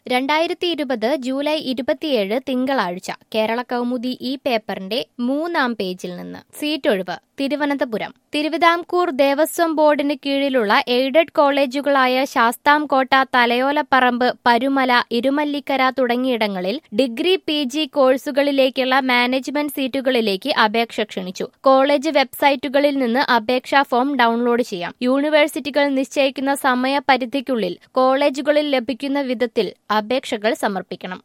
രണ്ടായിരത്തി ഇരുപത് ജൂലൈ ഇരുപത്തിയേഴ് തിങ്കളാഴ്ച കേരള കൗമുദി ഈ പേപ്പറിന്റെ മൂന്നാം പേജിൽ നിന്ന് സീറ്റൊഴിവ് തിരുവനന്തപുരം തിരുവിതാംകൂർ ദേവസ്വം ബോർഡിന് കീഴിലുള്ള എയ്ഡഡ് കോളേജുകളായ ശാസ്താംകോട്ട തലയോലപ്പറമ്പ് പരുമല ഇരുമല്ലിക്കര തുടങ്ങിയിടങ്ങളിൽ ഡിഗ്രി പി ജി കോഴ്സുകളിലേക്കുള്ള മാനേജ്മെന്റ് സീറ്റുകളിലേക്ക് അപേക്ഷ ക്ഷണിച്ചു കോളേജ് വെബ്സൈറ്റുകളിൽ നിന്ന് അപേക്ഷാ ഫോം ഡൗൺലോഡ് ചെയ്യാം യൂണിവേഴ്സിറ്റികൾ നിശ്ചയിക്കുന്ന സമയപരിധിക്കുള്ളിൽ കോളേജുകളിൽ ലഭിക്കുന്ന വിധത്തിൽ അപേക്ഷകൾ സമർപ്പിക്കണം